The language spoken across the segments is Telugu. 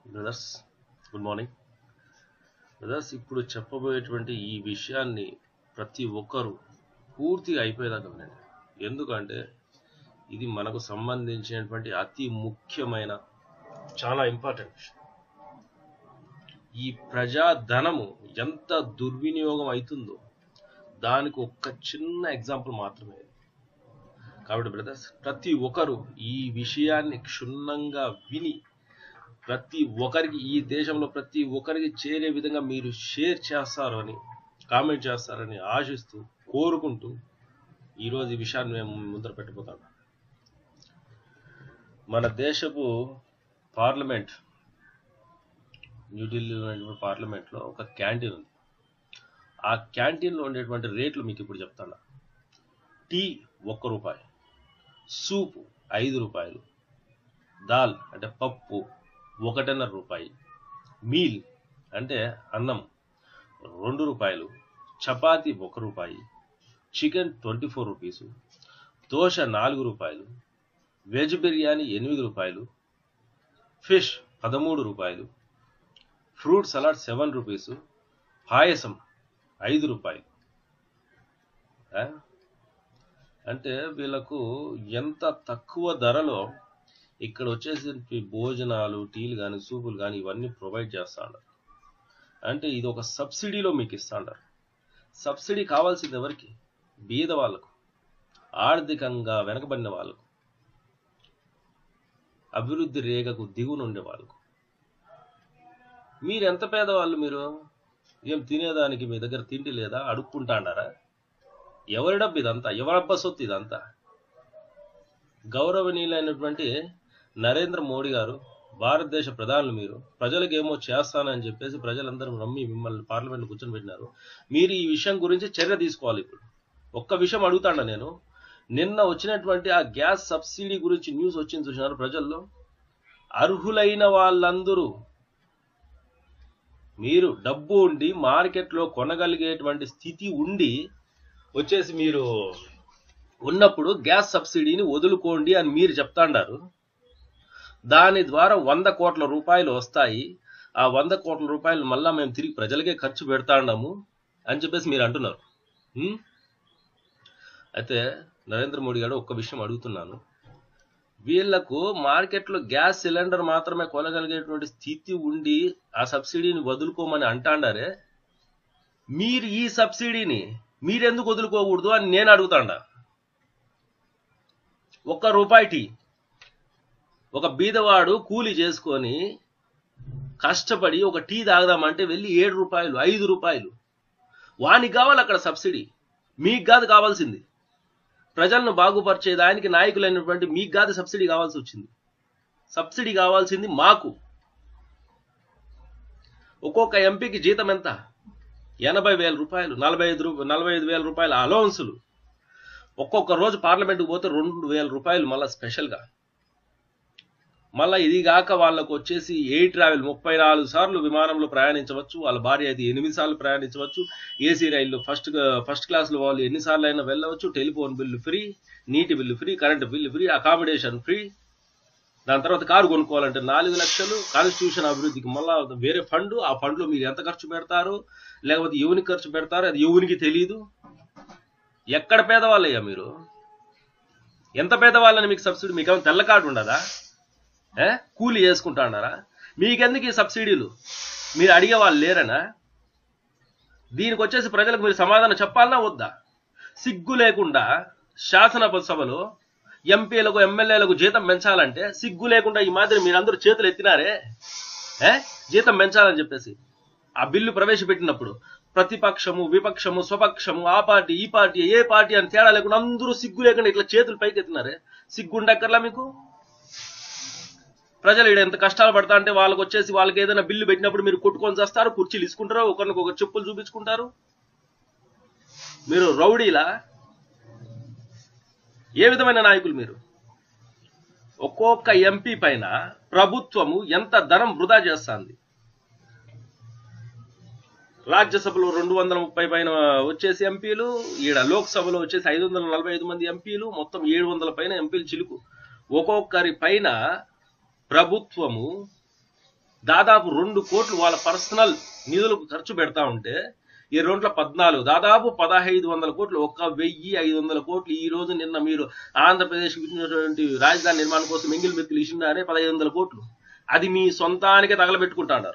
బ్రదర్స్ గుడ్ మార్నింగ్ బ్రదర్స్ ఇప్పుడు చెప్పబోయేటువంటి ఈ విషయాన్ని ప్రతి ఒక్కరూ పూర్తిగా అయిపోయేదాకా వినండి ఎందుకంటే ఇది మనకు సంబంధించినటువంటి అతి ముఖ్యమైన చాలా ఇంపార్టెంట్ విషయం ఈ ప్రజాధనము ఎంత దుర్వినియోగం అవుతుందో దానికి ఒక్క చిన్న ఎగ్జాంపుల్ మాత్రమే ఇది. కాబట్టి బ్రదర్స్ ప్రతి ఒక్కరు ఈ విషయాన్ని క్షుణ్ణంగా విని ప్రతి ఒక్కరికి ఈ దేశంలో ప్రతి ఒక్కరికి చేరే విధంగా మీరు షేర్ చేస్తారని కామెంట్ చేస్తారని ఆశిస్తూ కోరుకుంటూ ఈరోజు ఈ విషయాన్ని మేము ముందర పెట్టబోతాం మన దేశపు పార్లమెంట్ న్యూఢిల్లీలో ఉన్నటువంటి పార్లమెంట్లో ఒక క్యాంటీన్ ఉంది ఆ క్యాంటీన్లో ఉండేటువంటి రేట్లు మీకు ఇప్పుడు చెప్తాను టీ ఒక్క రూపాయి సూప్ ఐదు రూపాయలు దాల్ అంటే పప్పు ఒకటిన్నర రూపాయి మీల్ అంటే అన్నం రెండు రూపాయలు చపాతీ ఒక రూపాయి chicken twenty four rupees dosa నాలుగు రూపాయలు వెజ్ బిర్యానీ ఎనిమిది రూపాయలు ఫిష్ పదమూడు రూపాయలు fruit salad seven rupees payasam ఐదు రూపాయలు ఆ? అంటే వీళ్ళకు ఎంత తక్కువ ధరలో ఇక్కడ వచ్చేసి భోజనాలు టీలు కానీ సూపులు కానీ ఇవన్నీ ప్రొవైడ్ చేస్తాండారు అంటే ఇది ఒక సబ్సిడీలో మీకు ఇస్తాండారు సబ్సిడీ కావాల్సింది ఎవరికి బీద వాళ్ళకు ఆర్థికంగా వెనకబడిన వాళ్ళకు అభివృద్ధి రేఖకు దిగున ఉండే వాళ్ళకు మీరు ఎంత పేదవాళ్ళు మీరు ఏం తినేదానికి మీ దగ్గర తిండి లేదా అడుక్కుంటాండారా ఎవరి డబ్బు ఇదంతా ఎవరబ్బ సొత్తు ఇదంతా గౌరవనీయులైనటువంటి నరేంద్ర మోడీ గారు భారతదేశ ప్రధానులు మీరు ప్రజలకు ఏమో చేస్తానని చెప్పేసి ప్రజలందరూ నమ్మి మిమ్మల్ని పార్లమెంట్ కూర్చొని పెట్టినారు మీరు ఈ విషయం గురించి చర్య తీసుకోవాలి ఇప్పుడు ఒక్క విషయం అడుగుతాండ నేను నిన్న వచ్చినటువంటి ఆ గ్యాస్ సబ్సిడీ గురించి న్యూస్ వచ్చింది చూసినారు ప్రజల్లో అర్హులైన వాళ్ళందరూ మీరు డబ్బు ఉండి మార్కెట్లో కొనగలిగేటువంటి స్థితి ఉండి వచ్చేసి మీరు ఉన్నప్పుడు గ్యాస్ సబ్సిడీని వదులుకోండి అని మీరు చెప్తాండారు దాని ద్వారా వంద కోట్ల రూపాయలు వస్తాయి ఆ వంద కోట్ల రూపాయలు మళ్ళా మేము తిరిగి ప్రజలకే ఖర్చు పెడతాండాము అని చెప్పేసి మీరు అంటున్నారు ఉం? అయితే నరేంద్ర మోడీ గారు ఒక్క విషయం అడుగుతున్నాను వీళ్లకు మార్కెట్లో గ్యాస్ సిలిండర్ మాత్రమే కొనగలిగేటువంటి స్థితి ఉండి ఆ సబ్సిడీని వదులుకోమని అంటాండారే మీరు ఈ సబ్సిడీని మీరెందుకు వదులుకోకూడదు అని నేను అడుగుతాండా ఒక్క రూపాయి టీ ఒక బీదవాడు కూలి చేసుకొని కష్టపడి ఒక టీ తాగదామంటే వెళ్ళి ఏడు రూపాయలు ఐదు రూపాయలు వానికి కావాలి అక్కడ సబ్సిడీ మీకు కాదు కావాల్సింది ప్రజలను బాగుపరిచేదానికి నాయకులైనటువంటి మీకు కాదు సబ్సిడీ కావాల్సి వచ్చింది సబ్సిడీ కావాల్సింది మాకు ఒక్కొక్క ఎంపీకి జీతం ఎంత ఎనభై వేల రూపాయలు నలభై ఐదు రూ నలభై ఐదు వేల రూపాయల అలౌన్సులు ఒక్కొక్క రోజు పార్లమెంట్కి పోతే రెండు వేల రూపాయలు మళ్ళీ స్పెషల్గా మళ్ళీ ఇది కాక వాళ్ళకు వచ్చేసి ఎయిర్ ట్రావెల్ ముప్పై నాలుగు సార్లు విమానంలో ప్రయాణించవచ్చు వాళ్ళ భార్య అయితే ఎనిమిది సార్లు ప్రయాణించవచ్చు ఏసీ రైల్లో ఫస్ట్ ఫస్ట్ క్లాస్లో వాళ్ళు ఎన్నిసార్లు అయినా వెళ్ళవచ్చు టెలిఫోన్ బిల్లు ఫ్రీ నీటి bill free current bill free accommodation free దాని తర్వాత కారు కొనుక్కోవాలంటే నాలుగు లక్షలు కాన్స్టిట్యూషన్ అభివృద్ధికి మళ్ళా వేరే ఫండ్ ఆ ఫండ్లో మీరు ఎంత ఖర్చు పెడతారు లేకపోతే ఎవరికి ఖర్చు పెడతారు అది ఎవరికి తెలియదు ఎక్కడ పేదవాళ్ళయ్యా మీరు ఎంత పేదవాళ్ళని మీకు సబ్సిడీ మీకు ఏమైనా తెల్ల కార్డు ఉండదా ఏ? కూలి చేసుకుంటా అన్నారా మీకెందుకు ఈ సబ్సిడీలు మీరు అడిగే వాళ్ళు లేరనా దీనికి వచ్చేసి ప్రజలకు మీరు సమాధానం చెప్పాలనా వద్దా సిగ్గు లేకుండా శాసన సభలో ఎంపీలకు ఎమ్మెల్యేలకు జీతం పెంచాలంటే సిగ్గు లేకుండా ఈ మాదిరి మీరందరూ చేతులు ఎత్తినారే ఏ జీతం పెంచాలని చెప్పేసి ఆ బిల్లు ప్రవేశపెట్టినప్పుడు ప్రతిపక్షము విపక్షము స్వపక్షము ఆ పార్టీ ఈ పార్టీ ఏ పార్టీ అని తేడా లేకుండా అందరూ సిగ్గు లేకుండా ఇట్లా చేతులు పైకి ఎత్తినారే సిగ్గు ఉండక్కర్లా మీకు ప్రజలు ఇక్కడ ఎంత కష్టాలు పడతా అంటే వాళ్ళకి వచ్చేసి వాళ్ళకి ఏదైనా బిల్లు పెట్టినప్పుడు మీరు కొట్టుకొని చేస్తారు కుర్చీలు ఇసుకుంటారు ఒకరినికి ఒక చెప్పులు చూపించుకుంటారు మీరు రౌడీలా ఏ విధమైన నాయకులు మీరు ఒక్కొక్క ఎంపీ పైన ప్రభుత్వము ఎంత ధనం వృధా చేస్తుంది రాజ్యసభలో రెండు వందల ముప్పై పైన వచ్చేసి ఎంపీలు ఈడ లోక్సభలో వచ్చేసి ఐదు వందల నలభై ఐదు మంది ఎంపీలు మొత్తం ఏడు వందల పైన ఎంపీలు చిలుకు ఒక్కొక్కరి పైన ప్రభుత్వము దాదాపు రెండు కోట్లు వాళ్ళ పర్సనల్ నిధులకు ఖర్చు పెడతా ఉంటే ఈ రెండుల పద్నాలుగు దాదాపు పదహైదు వందల కోట్లు ఒక వెయ్యి ఐదు వందల కోట్లు ఈ రోజు నిన్న మీరు ఆంధ్రప్రదేశ్ ఇచ్చినటువంటి రాజధాని నిర్మాణం కోసం ఎంగిల్ మెత్తులు ఇచ్చినారే పదహైదు వందల కోట్లు అది మీ సొంతానికే తగలబెట్టుకుంటాడారు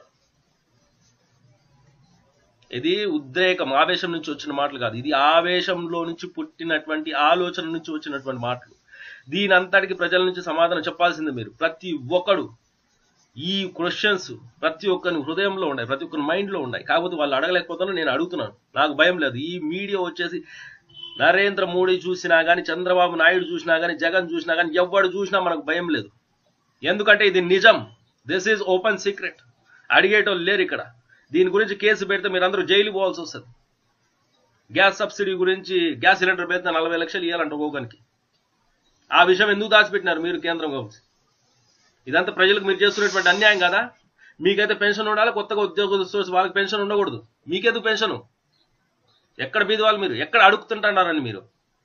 ఇది ఉద్రేకం ఆవేశం నుంచి వచ్చిన మాటలు కాదు ఇది ఆవేశంలో నుంచి పుట్టినటువంటి ఆలోచన నుంచి వచ్చినటువంటి మాటలు దీని అంతటికి ప్రజల నుంచి సమాధానం చెప్పాల్సిందే మీరు ప్రతి ఒక్కడు ఈ క్వశ్చన్స్ ప్రతి ఒక్కరి హృదయంలో ఉన్నాయి ప్రతి ఒక్కరి మైండ్ లో ఉన్నాయి కాకపోతే వాళ్ళు అడగలేకపోతాను నేను అడుగుతున్నాను నాకు భయం లేదు ఈ మీడియా వచ్చేసి నరేంద్ర మోడీ చూసినా గానీ చంద్రబాబు నాయుడు చూసినా గానీ జగన్ చూసినా గానీ ఎవడు చూసినా మనకు భయం లేదు ఎందుకంటే ఇది నిజం దిస్ ఈజ్ ఓపెన్ సీక్రెట్ అడిగేటోళ్ళు లేరు ఇక్కడ దీని గురించి కేసు పెడితే మీరందరూ జైలు పోవాల్సి వస్తుంది గ్యాస్ సబ్సిడీ గురించి గ్యాస్ సిలిండర్ పెడితే నలభై లక్షలు ఇవ్వాలంట ఒక్కొక్కరికి ఆ విషయం ఎందుకు దాచిపెట్టినారు మీరు కేంద్రం కావచ్చు ఇదంతా ప్రజలకు మీరు చేస్తున్నటువంటి అన్యాయం కదా మీకైతే పెన్షన్ ఉండాలి కొత్తగా ఉద్యోగులు సోర్స్ వాళ్ళకి పెన్షన్ ఉండకూడదు మీకెందుకు పెన్షన్ ఎక్కడ బీది వాళ్ళు మీరు ఎక్కడ అడుగుతుంటున్నారని మీరు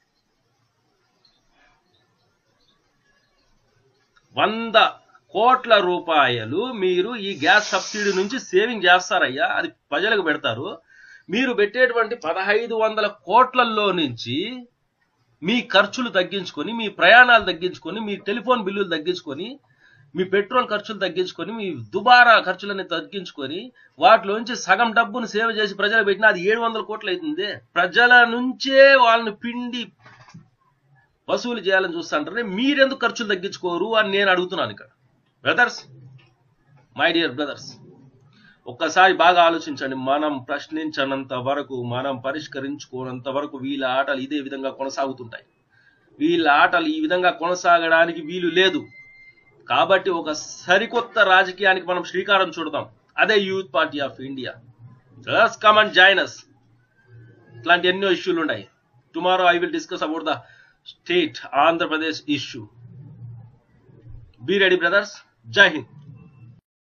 వంద కోట్ల రూపాయలు మీరు ఈ గ్యాస్ సబ్సిడీ నుంచి సేవింగ్ చేస్తారయ్యా అది ప్రజలకు పెడతారు మీరు పెట్టేటువంటి పదహైదు వందల కోట్లలో నుంచి మీ ఖర్చులు తగ్గించుకొని మీ ప్రయాణాలు తగ్గించుకొని మీ టెలిఫోన్ బిల్లులు తగ్గించుకొని మీ పెట్రోల్ ఖర్చులు తగ్గించుకొని మీ దుబారా ఖర్చులన్నీ తగ్గించుకొని వాటిలోంచి సగం డబ్బును సేవ చేసి ప్రజలకు పెట్టినా అది ఏడు వందల కోట్లు అవుతుంది ప్రజల నుంచే వాళ్ళని పిండి వసూలు చేయాలని చూస్తుంటారే మీరెందుకు ఖర్చులు తగ్గించుకోరు అని నేను అడుగుతున్నాను ఇక్కడ బ్రదర్స్ మై డియర్ బ్రదర్స్ ఒక్కసారి బాగా ఆలోచించండి మనం ప్రశ్నించనంత వరకు మనం పరిష్కరించుకోనంత వరకు వీళ్ళ ఆటలు ఇదే విధంగా కొనసాగుతుంటాయి వీళ్ళ ఆటలు ఈ విధంగా కొనసాగడానికి వీలు లేదు కాబట్టి ఒక సరికొత్త రాజకీయానికి మనం శ్రీకారం చుడదాం అదే youth party of India just come and join us ఇట్లాంటి ఎన్నో ఇష్యూలు ఉన్నాయి tomorrow I will discuss about the state Andhra Pradesh issue be ready brothers జై హింద్